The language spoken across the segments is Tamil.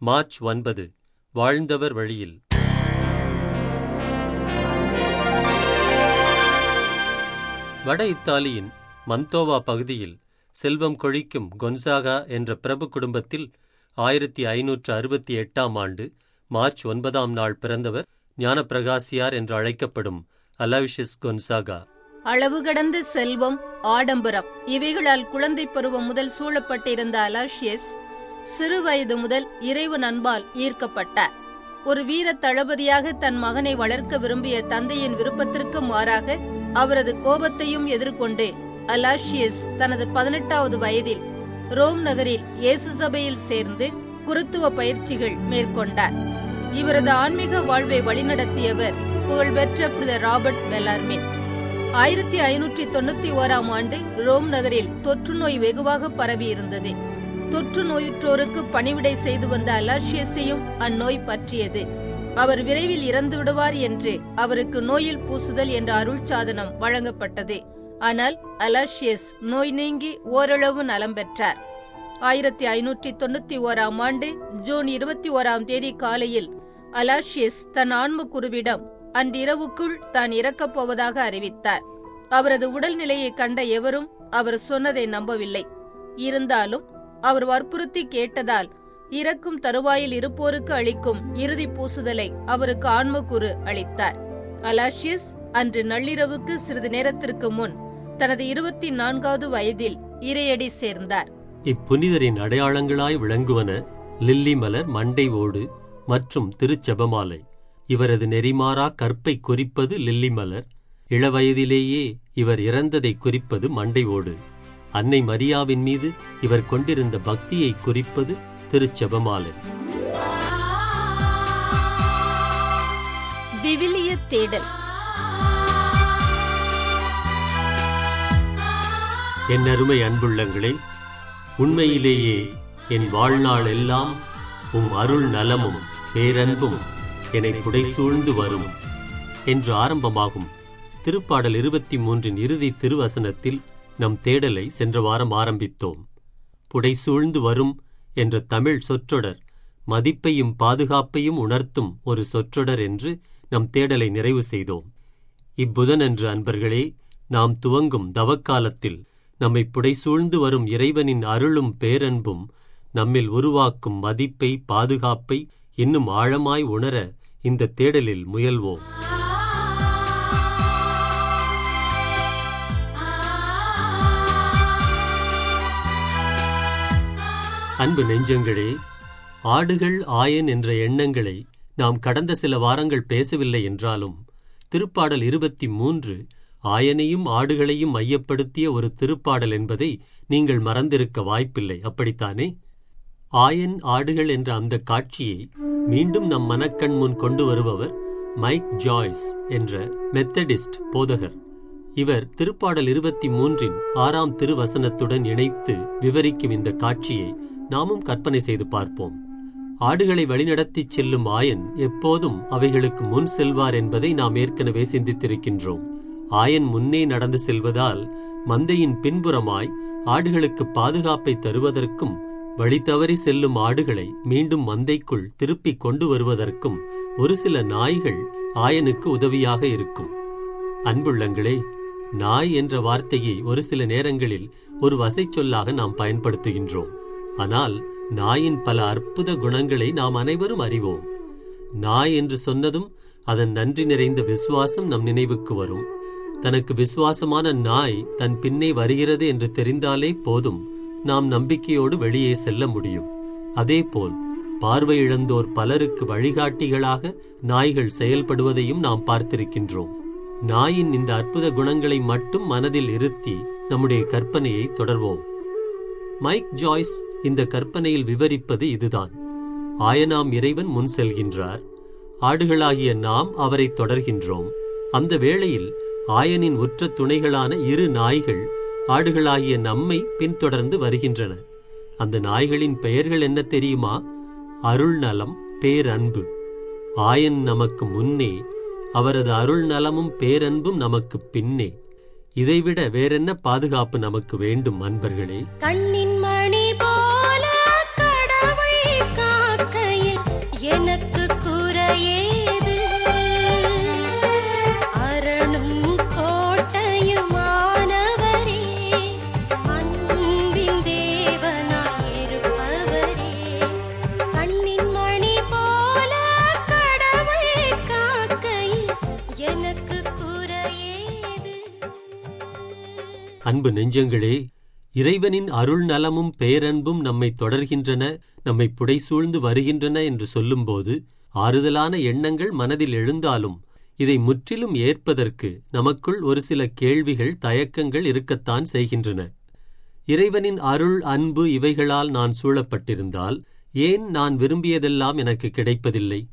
மார்ச் ஒன்பது வாழ்ந்தவர் வழியில் வட இத்தாலியின் மந்தோவா பகுதியில் செல்வம் கொழிக்கும் கொன்சாகா என்ற பிரபு குடும்பத்தில் ஆயிரத்தி ஐநூற்று அறுபத்தி எட்டாம் ஆண்டு மார்ச் ஒன்பதாம் நாள் பிறந்தவர் ஞானப்பிரகாசியார் என்று அழைக்கப்படும் அலாவிஷிஸ் கொன்சாகா அளவு கடந்த செல்வம் ஆடம்பரம் இவைகளால் குழந்தை பருவம் முதல் சூழப்பட்டிருந்த அலாஷியஸ் சிறு வயது முதல் இறைவன் அன்பால் ஈர்க்கப்பட்டார் ஒரு வீர தளபதியாக தன் மகனை வளர்க்க விரும்பிய தந்தையின் விருப்பத்திற்கு மாறாக அவரது கோபத்தையும் எதிர்கொண்டு அலாஷியஸ் தனது பதினெட்டாவது வயதில் ரோம் நகரில் இயேசு சபையில் சேர்ந்து குருத்துவ பயிற்சிகள் மேற்கொண்டார் இவரது ஆன்மீக வாழ்வை வழிநடத்தியவர் புகழ்பெற்ற புனித ராபர்ட் பெலார்மின் ஆயிரத்தி ஐநூற்றி தொண்ணூத்தி ஓராம் ஆண்டு ரோம் நகரில் தொற்று நோய் வெகுவாக பரவியிருந்தது தொற்று நோயுற்றோருக்கு பணிவிடை செய்து வந்த அலாஷியஸையும் அந்நோய் பற்றியது அவர் விரைவில் இறந்து விடுவார் என்று அவருக்கு நோயில் பூசுதல் என்ற அருள் சாதனம் வழங்கப்பட்டது ஆனால் அலாஷியஸ் நோய் நீங்கி ஓரளவு நலம் பெற்றார் ஆயிரத்தி ஐநூற்றி தொண்ணூத்தி ஓராம் ஆண்டு ஜூன் இருபத்தி ஓராம் தேதி காலையில் அலாஷியஸ் தன் ஆன்மக்குருவிடம் அன்றிரவுக்குள் தான் இறக்கப் போவதாக அறிவித்தார் அவரது உடல்நிலையை கண்ட எவரும் அவர் சொன்னதை நம்பவில்லை இருந்தாலும் அவர் வற்புறுத்தி கேட்டதால் இறக்கும் தருவாயில் இருப்போருக்கு அளிக்கும் இறுதி பூசுதலை அவருக்கு ஆன்மக்குரு அளித்தார் அலாஷியஸ் அன்று நள்ளிரவுக்கு சிறிது நேரத்திற்கு முன் தனது இருபத்தி நான்காவது வயதில் இறையடி சேர்ந்தார் இப்புனிதரின் அடையாளங்களாய் விளங்குவன லில்லி மலர் மண்டை ஓடு மற்றும் திருச்செபமாலை இவரது நெறிமாறா கற்பை குறிப்பது லில்லி மலர் இளவயதிலேயே இவர் இறந்ததை குறிப்பது மண்டை ஓடு அன்னை மரியாவின் மீது இவர் கொண்டிருந்த பக்தியை குறிப்பது திருச்செபமாலை விவிலிய தேடல் என் அருமை அன்புள்ளங்களே உண்மையிலேயே என் வாழ்நாள் எல்லாம் உம் அருள் நலமும் பேரன்பும் என்னை புடைசூழ்ந்து வரும் என்று ஆரம்பமாகும் திருப்பாடல் இருபத்தி மூன்றின் இறுதி திருவசனத்தில் நம் தேடலை சென்ற வாரம் ஆரம்பித்தோம் புடைசூழ்ந்து வரும் என்ற தமிழ் சொற்றொடர் மதிப்பையும் பாதுகாப்பையும் உணர்த்தும் ஒரு சொற்றொடர் என்று நம் தேடலை நிறைவு செய்தோம் இப்புதனன்று அன்பர்களே நாம் துவங்கும் தவக்காலத்தில் நம்மை புடைசூழ்ந்து வரும் இறைவனின் அருளும் பேரன்பும் நம்மில் உருவாக்கும் மதிப்பை பாதுகாப்பை இன்னும் ஆழமாய் உணர இந்த தேடலில் முயல்வோம் அன்பு நெஞ்சங்களே ஆடுகள் ஆயன் என்ற எண்ணங்களை நாம் கடந்த சில வாரங்கள் பேசவில்லை என்றாலும் திருப்பாடல் இருபத்தி மூன்று ஆயனையும் ஆடுகளையும் மையப்படுத்திய ஒரு திருப்பாடல் என்பதை நீங்கள் மறந்திருக்க வாய்ப்பில்லை அப்படித்தானே ஆயன் ஆடுகள் என்ற அந்த காட்சியை மீண்டும் நம் மனக்கண் முன் கொண்டு வருபவர் மைக் ஜாய்ஸ் என்ற மெத்தடிஸ்ட் போதகர் இவர் திருப்பாடல் இருபத்தி மூன்றின் ஆறாம் திருவசனத்துடன் இணைத்து விவரிக்கும் இந்த காட்சியை நாமும் கற்பனை செய்து பார்ப்போம் ஆடுகளை வழிநடத்திச் செல்லும் ஆயன் எப்போதும் அவைகளுக்கு முன் செல்வார் என்பதை நாம் ஏற்கனவே சிந்தித்திருக்கின்றோம் ஆயன் முன்னே நடந்து செல்வதால் மந்தையின் பின்புறமாய் ஆடுகளுக்கு பாதுகாப்பை தருவதற்கும் வழி தவறி செல்லும் ஆடுகளை மீண்டும் மந்தைக்குள் திருப்பிக் கொண்டு வருவதற்கும் ஒரு சில நாய்கள் ஆயனுக்கு உதவியாக இருக்கும் அன்புள்ளங்களே நாய் என்ற வார்த்தையை ஒரு சில நேரங்களில் ஒரு வசை சொல்லாக நாம் பயன்படுத்துகின்றோம் ஆனால் நாயின் பல அற்புத குணங்களை நாம் அனைவரும் அறிவோம் நாய் என்று சொன்னதும் அதன் நன்றி நிறைந்த விசுவாசம் நம் நினைவுக்கு வரும் தனக்கு விசுவாசமான நாய் தன் பின்னே வருகிறது என்று தெரிந்தாலே போதும் நாம் நம்பிக்கையோடு வெளியே செல்ல முடியும் அதேபோல் பார்வை இழந்தோர் பலருக்கு வழிகாட்டிகளாக நாய்கள் செயல்படுவதையும் நாம் பார்த்திருக்கின்றோம் நாயின் இந்த அற்புத குணங்களை மட்டும் மனதில் இருத்தி நம்முடைய கற்பனையை தொடர்வோம் மைக் ஜாய்ஸ் இந்த கற்பனையில் விவரிப்பது இதுதான் ஆயனாம் இறைவன் முன் செல்கின்றார் ஆடுகளாகிய நாம் அவரை தொடர்கின்றோம் அந்த வேளையில் ஆயனின் உற்ற துணைகளான இரு நாய்கள் ஆடுகளாகிய நம்மை பின்தொடர்ந்து வருகின்றன அந்த நாய்களின் பெயர்கள் என்ன தெரியுமா அருள் நலம் பேரன்பு ஆயன் நமக்கு முன்னே அவரது அருள் நலமும் பேரன்பும் நமக்கு பின்னே இதைவிட வேறென்ன பாதுகாப்பு நமக்கு வேண்டும் அன்பர்களே கண்ணின் மணி போல கடவுள் காக்கையில் அன்பு நெஞ்சங்களே இறைவனின் அருள் நலமும் பேரன்பும் நம்மை தொடர்கின்றன நம்மை புடைசூழ்ந்து வருகின்றன என்று சொல்லும்போது ஆறுதலான எண்ணங்கள் மனதில் எழுந்தாலும் இதை முற்றிலும் ஏற்பதற்கு நமக்குள் ஒரு சில கேள்விகள் தயக்கங்கள் இருக்கத்தான் செய்கின்றன இறைவனின் அருள் அன்பு இவைகளால் நான் சூழப்பட்டிருந்தால் ஏன் நான் விரும்பியதெல்லாம் எனக்கு கிடைப்பதில்லை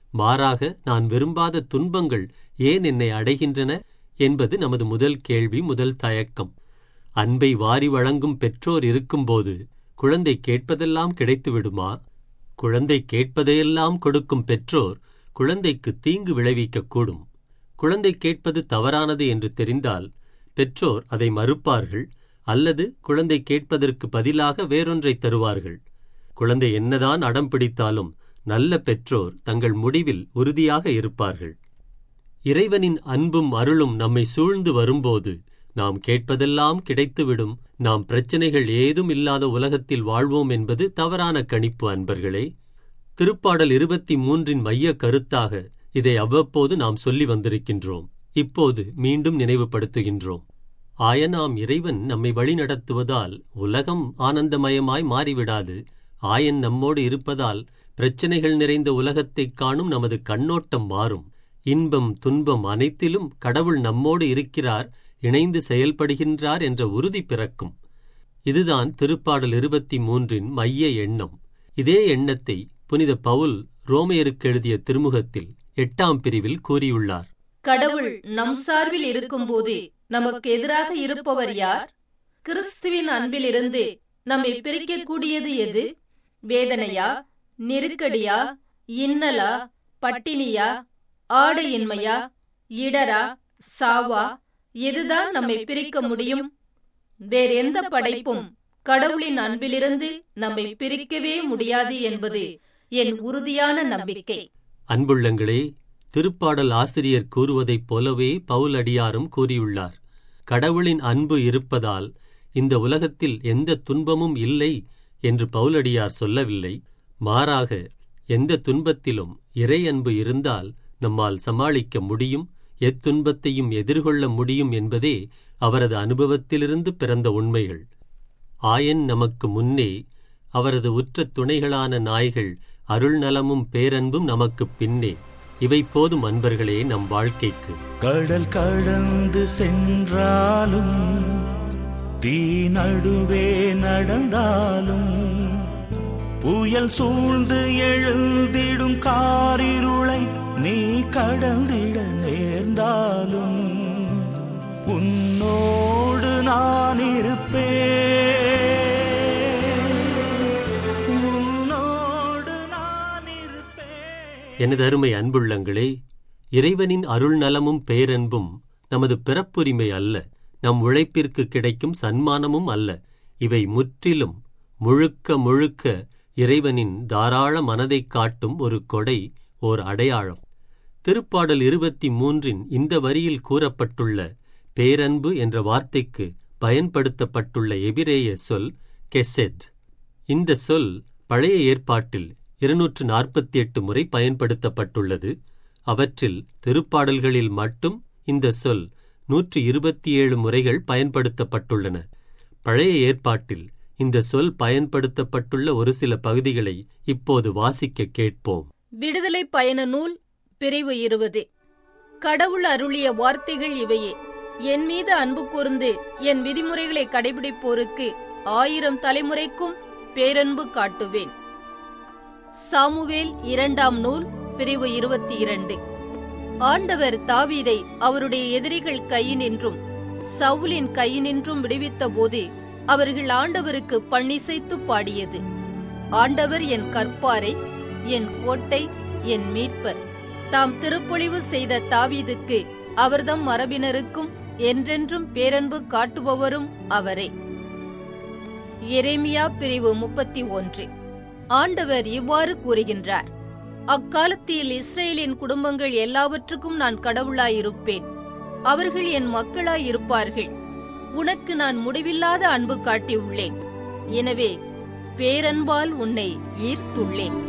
மாறாக நான் விரும்பாத துன்பங்கள் ஏன் என்னை அடைகின்றன என்பது நமது முதல் கேள்வி முதல் தயக்கம் அன்பை வாரி வழங்கும் பெற்றோர் இருக்கும்போது குழந்தை கேட்பதெல்லாம் கிடைத்து விடுமா குழந்தை கேட்பதையெல்லாம் கொடுக்கும் பெற்றோர் குழந்தைக்கு தீங்கு விளைவிக்கக்கூடும் குழந்தை கேட்பது தவறானது என்று தெரிந்தால் பெற்றோர் அதை மறுப்பார்கள் அல்லது குழந்தை கேட்பதற்கு பதிலாக வேறொன்றை தருவார்கள் குழந்தை என்னதான் அடம் பிடித்தாலும் நல்ல பெற்றோர் தங்கள் முடிவில் உறுதியாக இருப்பார்கள் இறைவனின் அன்பும் அருளும் நம்மை சூழ்ந்து வரும்போது நாம் கேட்பதெல்லாம் கிடைத்துவிடும் நாம் பிரச்சனைகள் ஏதும் இல்லாத உலகத்தில் வாழ்வோம் என்பது தவறான கணிப்பு அன்பர்களே திருப்பாடல் இருபத்தி மூன்றின் மைய கருத்தாக இதை அவ்வப்போது நாம் சொல்லி வந்திருக்கின்றோம் இப்போது மீண்டும் நினைவுபடுத்துகின்றோம் ஆயனாம் இறைவன் நம்மை வழிநடத்துவதால் உலகம் ஆனந்தமயமாய் மாறிவிடாது ஆயன் நம்மோடு இருப்பதால் பிரச்சனைகள் நிறைந்த உலகத்தைக் காணும் நமது கண்ணோட்டம் மாறும் இன்பம் துன்பம் அனைத்திலும் கடவுள் நம்மோடு இருக்கிறார் இணைந்து செயல்படுகின்றார் என்ற உறுதி பிறக்கும் இதுதான் திருப்பாடல் இருபத்தி மூன்றின் மைய எண்ணம் இதே எண்ணத்தை புனித பவுல் ரோமையருக்கு எழுதிய திருமுகத்தில் எட்டாம் பிரிவில் கூறியுள்ளார் கடவுள் நம் சார்பில் இருக்கும்போது நமக்கு எதிராக இருப்பவர் யார் கிறிஸ்துவின் அன்பிலிருந்து நம்மை பிரிக்கக்கூடியது எது வேதனையா நெருக்கடியா இன்னலா பட்டினியா ஆடையின்மையா இடரா சாவா எதுதான் நம்மை பிரிக்க முடியும் வேறெந்த படைப்பும் கடவுளின் அன்பிலிருந்து நம்மை பிரிக்கவே முடியாது என்பது என் உறுதியான நம்பிக்கை அன்புள்ளங்களே திருப்பாடல் ஆசிரியர் கூறுவதைப் போலவே பவுல் அடியாரும் கூறியுள்ளார் கடவுளின் அன்பு இருப்பதால் இந்த உலகத்தில் எந்த துன்பமும் இல்லை என்று பவுலடியார் சொல்லவில்லை மாறாக எந்த துன்பத்திலும் இறை அன்பு இருந்தால் நம்மால் சமாளிக்க முடியும் எத்துன்பத்தையும் எதிர்கொள்ள முடியும் என்பதே அவரது அனுபவத்திலிருந்து பிறந்த உண்மைகள் ஆயன் நமக்கு முன்னே அவரது உற்ற துணைகளான நாய்கள் அருள்நலமும் பேரன்பும் நமக்கு பின்னே இவை போதும் அன்பர்களே நம் வாழ்க்கைக்கு கடல் கடந்து சென்றாலும் தீ நடுவே நடந்தாலும் புயல் சூழ்ந்து எழுந்திடும் காரிருளை நீ கடந்திட நேர்ந்தாலும் உன்னோடு நான் இருப்பேன் உன்னோடு நான் இருப்பேன் எனது அருமை அன்புள்ளங்களே இறைவனின் அருள் நலமும் பேரன்பும் நமது பிறப்புரிமை அல்ல நம் உழைப்பிற்கு கிடைக்கும் சன்மானமும் அல்ல இவை முற்றிலும் முழுக்க முழுக்க இறைவனின் தாராள மனதைக் காட்டும் ஒரு கொடை ஓர் அடையாளம் திருப்பாடல் இருபத்தி மூன்றின் இந்த வரியில் கூறப்பட்டுள்ள பேரன்பு என்ற வார்த்தைக்கு பயன்படுத்தப்பட்டுள்ள எபிரேய சொல் கெசெத் இந்த சொல் பழைய ஏற்பாட்டில் இருநூற்று நாற்பத்தி எட்டு முறை பயன்படுத்தப்பட்டுள்ளது அவற்றில் திருப்பாடல்களில் மட்டும் இந்த சொல் நூற்று இருபத்தி ஏழு முறைகள் பயன்படுத்தப்பட்டுள்ளன பழைய ஏற்பாட்டில் இந்த சொல் பயன்படுத்தப்பட்டுள்ள ஒரு சில பகுதிகளை இப்போது வாசிக்க கேட்போம் விடுதலை பயண நூல் பிரிவு இருபது கடவுள் அருளிய வார்த்தைகள் இவையே என் மீது அன்பு கூர்ந்து என் விதிமுறைகளை கடைபிடிப்போருக்கு ஆயிரம் தலைமுறைக்கும் பேரன்பு காட்டுவேன் சாமுவேல் இரண்டாம் நூல் பிரிவு இருபத்தி இரண்டு ஆண்டவர் தாவீதை அவருடைய எதிரிகள் கையினின்றும் சவுலின் கையினின்றும் விடுவித்த போது அவர்கள் ஆண்டவருக்கு பன்னிசைத்து பாடியது ஆண்டவர் என் கற்பாரை என் கோட்டை என் மீட்பர் தாம் திருப்பொழிவு செய்த தாவீதுக்கு அவர்தம் மரபினருக்கும் என்றென்றும் பேரன்பு காட்டுபவரும் அவரே எரேமியா பிரிவு முப்பத்தி ஒன்று ஆண்டவர் இவ்வாறு கூறுகின்றார் அக்காலத்தில் இஸ்ரேலின் குடும்பங்கள் எல்லாவற்றுக்கும் நான் கடவுளாயிருப்பேன் அவர்கள் என் மக்களாயிருப்பார்கள் உனக்கு நான் முடிவில்லாத அன்பு காட்டியுள்ளேன் எனவே பேரன்பால் உன்னை ஈர்த்துள்ளேன்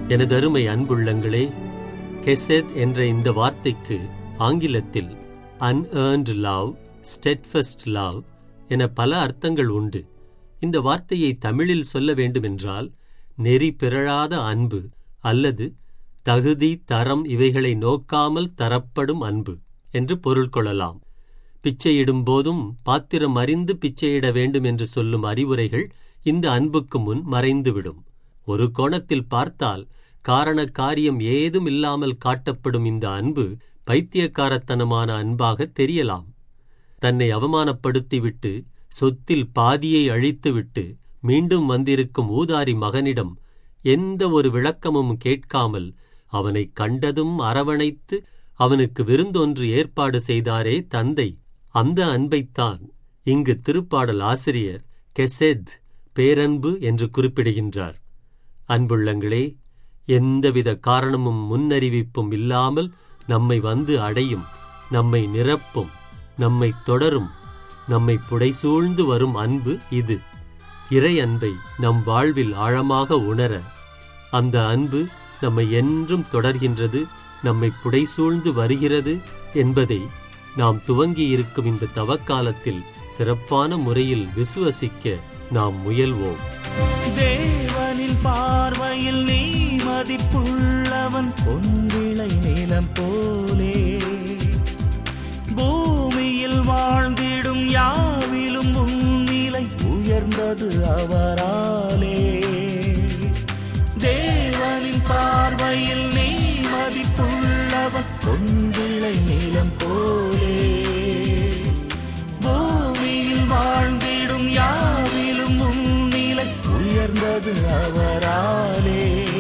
எனதருமை அன்புள்ளங்களே கெசெத் என்ற இந்த வார்த்தைக்கு ஆங்கிலத்தில் அன்ஏர்ன்ட் லவ் ஸ்டெட்ஃபஸ்ட் லவ் என பல அர்த்தங்கள் உண்டு இந்த வார்த்தையை தமிழில் சொல்ல வேண்டுமென்றால் நெறி பிறழாத அன்பு அல்லது தகுதி தரம் இவைகளை நோக்காமல் தரப்படும் அன்பு என்று பொருள் கொள்ளலாம் பிச்சையிடும் போதும் பாத்திரம் அறிந்து பிச்சையிட வேண்டும் என்று சொல்லும் அறிவுரைகள் இந்த அன்புக்கு முன் மறைந்துவிடும் ஒரு கோணத்தில் பார்த்தால் காரண காரியம் ஏதும் இல்லாமல் காட்டப்படும் இந்த அன்பு பைத்தியக்காரத்தனமான அன்பாக தெரியலாம் தன்னை அவமானப்படுத்திவிட்டு சொத்தில் பாதியை அழித்துவிட்டு மீண்டும் வந்திருக்கும் ஊதாரி மகனிடம் எந்த ஒரு விளக்கமும் கேட்காமல் அவனை கண்டதும் அரவணைத்து அவனுக்கு விருந்தொன்று ஏற்பாடு செய்தாரே தந்தை அந்த அன்பைத்தான் இங்கு திருப்பாடல் ஆசிரியர் கெசெத் பேரன்பு என்று குறிப்பிடுகின்றார் அன்புள்ளங்களே எந்தவித காரணமும் முன்னறிவிப்பும் இல்லாமல் நம்மை வந்து அடையும் நம்மை நிரப்பும் நம்மை தொடரும் நம்மை புடைசூழ்ந்து வரும் அன்பு இது இறை அன்பை நம் வாழ்வில் ஆழமாக உணர அந்த அன்பு நம்மை என்றும் தொடர்கின்றது நம்மை புடைசூழ்ந்து வருகிறது என்பதை நாம் துவங்கியிருக்கும் இந்த தவக்காலத்தில் சிறப்பான முறையில் விசுவசிக்க நாம் முயல்வோம் தேவனின் பார்வையில் நீ மதிப்புள்ளவன் பொன்விளை நிலம் போலே பூமியில் வாழ்ந்திடும் யாவிலும் உன்னிலை உயர்ந்தது அவராலே தேவனின் பார்வையில் நீ மதிப்புள்ளவன் பொன்விளை நிலம் போலே பூமியில் வாழ்ந்திடும் யாவிலும் உன்னிலை உயர்ந்தது அவராலே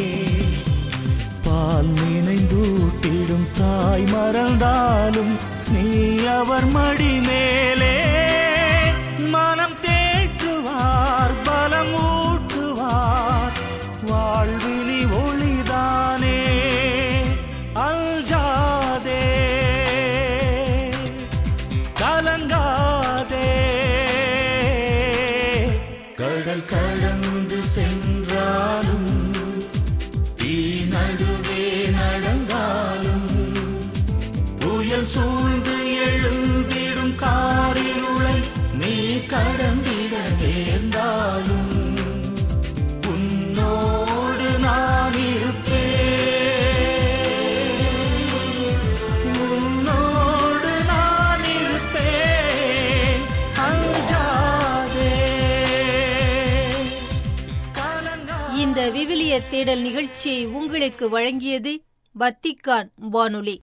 பால் நினைந்தூட்டிடும் தாய் மறந்தாலும் நீ அவர் மடி மேலே மனம் தேற்றுவார் பலம் ஊட்டுவார் வாழ்வினி ஒளிதானே அல்ஜாதே கலங்காதே கடல் கடந்து சென்றாலும் தீ நடுவே நடந்தாலும் புயல் சூழ்ந்து எழுந்திடும் காரிருளை நீ கடந்திட நேர்ந்தாலும் உன்னோடு நான் இருப்பேன் உன்னோடு நான் இருப்பேன் அஞ்சாதே கலங்கா இந்த விவிலிய தேடல் நிகழ்ச்சியை உங்களுக்கு வழங்கியது வத்திக்கான் வானொலி